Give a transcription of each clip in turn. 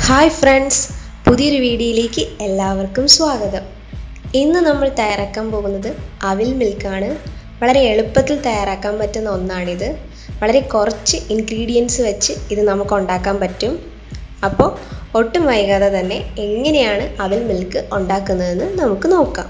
hi friends പുതിയൊരു വീഡിയോയിലേക്ക് എല്ലാവർക്കും സ്വാഗതം ഇന്ന് നമ്മൾ തയ്യാറാക്കാൻ പോകുന്നത് അവിൽ മിൽക്കാണ് വളരെ എളുപ്പത്തിൽ തയ്യാറാക്കാൻ പറ്റുന്ന ഒന്നാണിത് വളരെ കുറച്ച് ഇൻഗ്രീഡിയൻസ് വെച്ച് ഇത് നമുക്ക് ഉണ്ടാക്കാൻ പറ്റും അപ്പോൾ ഒട്ടും വൈകാതെ തന്നെ എങ്ങനെയാണ് അവിൽ മിൽക്ക് ഉണ്ടാക്കുന്നതെന്ന് നമുക്ക് നോക്കാം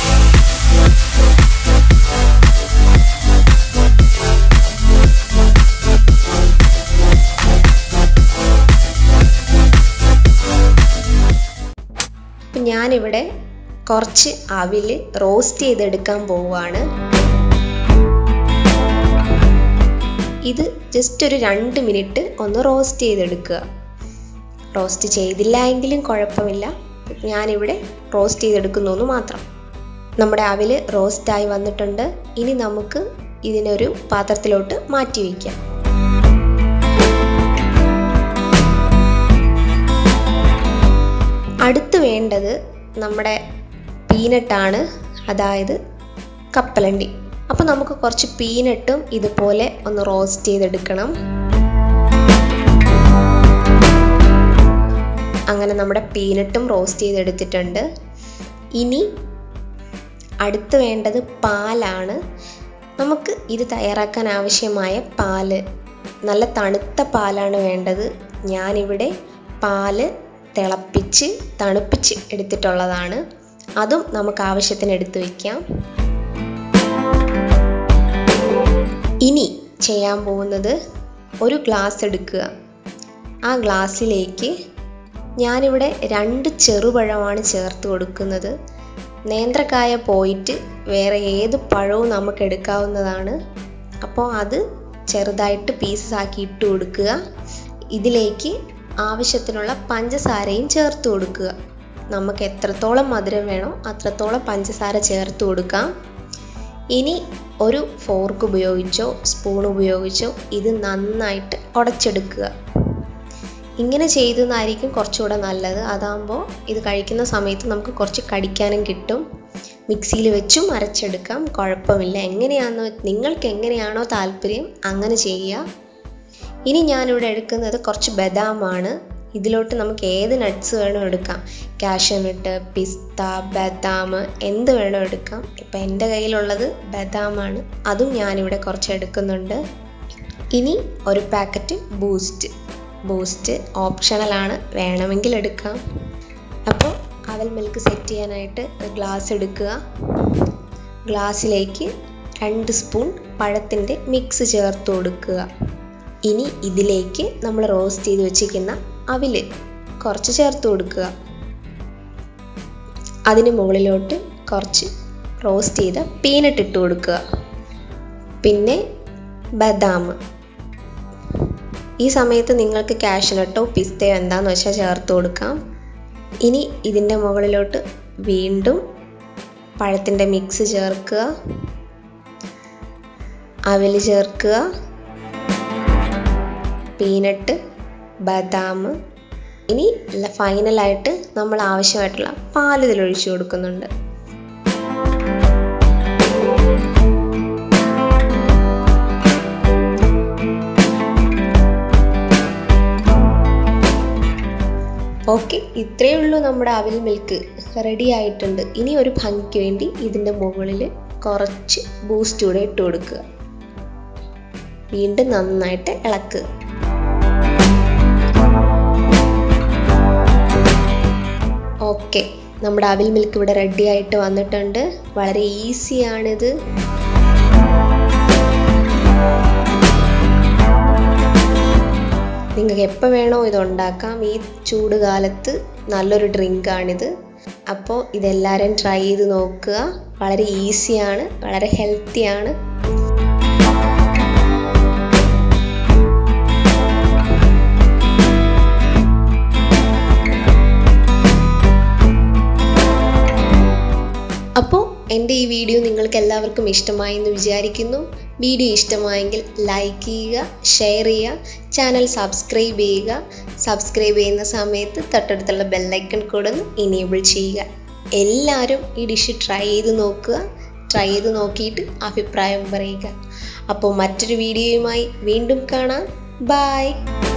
അപ്പം ഞാനിവിടെ കുറച്ച് അവിൽ റോസ്റ്റ് ചെയ്തെടുക്കാൻ പോവുകയാണ് ഇത് ജസ്റ്റ് ഒരു രണ്ട് മിനിറ്റ് ഒന്ന് റോസ്റ്റ് ചെയ്തെടുക്കുക റോസ്റ്റ് ചെയ്തില്ല എങ്കിലും കുഴപ്പമില്ല ഞാനിവിടെ റോസ്റ്റ് ചെയ്തെടുക്കുന്നു മാത്രം നമ്മുടെ അവിൽ റോസ്റ്റായി വന്നിട്ടുണ്ട് ഇനി നമുക്ക് ഇതിനൊരു പാത്രത്തിലോട്ട് മാറ്റി വയ്ക്കാം അടുത്ത് വേണ്ടത് നമ്മുടെ പീനട്ടാണ് അതായത് കപ്പലണ്ടി അപ്പോൾ നമുക്ക് കുറച്ച് പീനട്ടും ഇതുപോലെ ഒന്ന് റോസ്റ്റ് ചെയ്തെടുക്കണം അങ്ങനെ നമ്മുടെ പീനട്ടും റോസ്റ്റ് ചെയ്തെടുത്തിട്ടുണ്ട് ഇനി അടുത്ത് വേണ്ടത് പാലാണ് നമുക്ക് ഇത് തയ്യാറാക്കാൻ ആവശ്യമായ പാല് നല്ല തണുത്ത പാലാണ് വേണ്ടത് ഞാനിവിടെ പാല് തിളപ്പിച്ച് തണുപ്പിച്ച് എടുത്തിട്ടുള്ളതാണ് അതും നമുക്ക് ആവശ്യത്തിന് എടുത്തു വയ്ക്കാം ഇനി ചെയ്യാൻ പോകുന്നത് ഒരു ഗ്ലാസ് എടുക്കുക ആ ഗ്ലാസ്സിലേക്ക് ഞാനിവിടെ രണ്ട് ചെറുപഴമാണ് ചേർത്ത് കൊടുക്കുന്നത് നേന്ത്രക്കായ പോയിട്ട് വേറെ ഏത് പഴവും നമുക്ക് എടുക്കാവുന്നതാണ് അപ്പോൾ അത് ചെറുതായിട്ട് പീസസ് ആക്കി ഇട്ട് കൊടുക്കുക ഇതിലേക്ക് ആവശ്യത്തിനുള്ള പഞ്ചസാരയും ചേർത്ത് കൊടുക്കുക നമുക്ക് എത്രത്തോളം മധുരം വേണോ അത്രത്തോളം പഞ്ചസാര ചേർത്ത് കൊടുക്കാം ഇനി ഒരു ഫോർക്ക് ഉപയോഗിച്ചോ സ്പൂൺ ഉപയോഗിച്ചോ ഇത് നന്നായിട്ട് ഉടച്ചെടുക്കുക ഇങ്ങനെ ചെയ്തതായിരിക്കും കുറച്ചുകൂടെ നല്ലത് അതാകുമ്പോൾ ഇത് കഴിക്കുന്ന സമയത്ത് നമുക്ക് കുറച്ച് കടിക്കാനും കിട്ടും മിക്സിയിൽ വെച്ചും അരച്ചെടുക്കാം കുഴപ്പമില്ല എങ്ങനെയാണെന്ന് നിങ്ങൾക്ക് എങ്ങനെയാണോ താല്പര്യം അങ്ങനെ ചെയ്യുക ഇനി ഞാനിവിടെ എടുക്കുന്നത് കുറച്ച് ബദാമാണ് ഇതിലോട്ട് നമുക്ക് ഏത് നട്ട്സ് വേണോ എടുക്കാം കാഷ്യനട്ട് പിസ്ത ബദാം എന്ത് വേണോ എടുക്കാം ഇപ്പം എൻ്റെ കയ്യിലുള്ളത് ബദാമാണ് അതും ഞാനിവിടെ കുറച്ച് എടുക്കുന്നുണ്ട് ഇനി ഒരു പാക്കറ്റ് ബൂസ്റ്റ് ബൂസ്റ്റ് ഓപ്ഷണലാണ് വേണമെങ്കിൽ എടുക്കാം അപ്പോൾ അവൽ മിൽക്ക് സെറ്റ് ചെയ്യാനായിട്ട് ഗ്ലാസ് എടുക്കുക ഗ്ലാസ്സിലേക്ക് രണ്ട് സ്പൂൺ പഴത്തിൻ്റെ മിക്സ് ചേർത്ത് കൊടുക്കുക ഇനി ഇതിലേക്ക് നമ്മൾ റോസ്റ്റ് ചെയ്ത് വെച്ചിരിക്കുന്ന അവിൽ കുറച്ച് ചേർത്ത് കൊടുക്കുക അതിന് മുകളിലോട്ട് കുറച്ച് റോസ്റ്റ് ചെയ്ത പീനട്ട് ഇട്ട് കൊടുക്കുക പിന്നെ ബദാം ഈ സമയത്ത് നിങ്ങൾക്ക് കാഷ്നട്ടോ പിസ്തയോ എന്താണെന്ന് വെച്ചാൽ ചേർത്ത് കൊടുക്കാം ഇനി ഇതിൻ്റെ മുകളിലോട്ട് വീണ്ടും പഴത്തിൻ്റെ മിക്സ് ചേർക്കുക അവിൽ ചേർക്കുക പീനട്ട് ബദാം ഇനി ഫൈനലായിട്ട് നമ്മൾ ആവശ്യമായിട്ടുള്ള പാൽ ഇതിൽ ഒഴിച്ചു കൊടുക്കുന്നുണ്ട് ഓക്കെ ഇത്രയേ ഉള്ളൂ നമ്മുടെ അവിൽ മിൽക്ക് റെഡി ആയിട്ടുണ്ട് ഇനി ഒരു ഭംഗിക്ക് വേണ്ടി ഇതിൻ്റെ മുകളിൽ കുറച്ച് ബൂസ്റ്റ് കൂടെ ഇട്ട് കൊടുക്കുക വീണ്ടും നന്നായിട്ട് ഇളക്കുക ഓക്കെ നമ്മുടെ അവിൽ മിൽക്ക് ഇവിടെ റെഡി ആയിട്ട് വന്നിട്ടുണ്ട് വളരെ ഈസിയാണിത് നിങ്ങൾക്ക് എപ്പോൾ വേണോ ഇത് ഉണ്ടാക്കാം ഈ ചൂട് കാലത്ത് നല്ലൊരു ഡ്രിങ്കാണിത് അപ്പോൾ ഇതെല്ലാവരും ട്രൈ ചെയ്ത് നോക്കുക വളരെ ഈസിയാണ് വളരെ ഹെൽത്തിയാണ് അപ്പോൾ എൻ്റെ ഈ വീഡിയോ നിങ്ങൾക്ക് എല്ലാവർക്കും ഇഷ്ടമായി എന്ന് വിചാരിക്കുന്നു വീഡിയോ ഇഷ്ടമായെങ്കിൽ ലൈക്ക് ചെയ്യുക ഷെയർ ചെയ്യുക ചാനൽ സബ്സ്ക്രൈബ് ചെയ്യുക സബ്സ്ക്രൈബ് ചെയ്യുന്ന സമയത്ത് തൊട്ടടുത്തുള്ള ബെല്ലൈക്കൺ കൂടെ ഒന്ന് ഇനേബിൾ ചെയ്യുക എല്ലാവരും ഈ ഡിഷ് ട്രൈ ചെയ്ത് നോക്കുക ട്രൈ ചെയ്ത് നോക്കിയിട്ട് അഭിപ്രായം പറയുക അപ്പോൾ മറ്റൊരു വീഡിയോയുമായി വീണ്ടും കാണാം ബായ്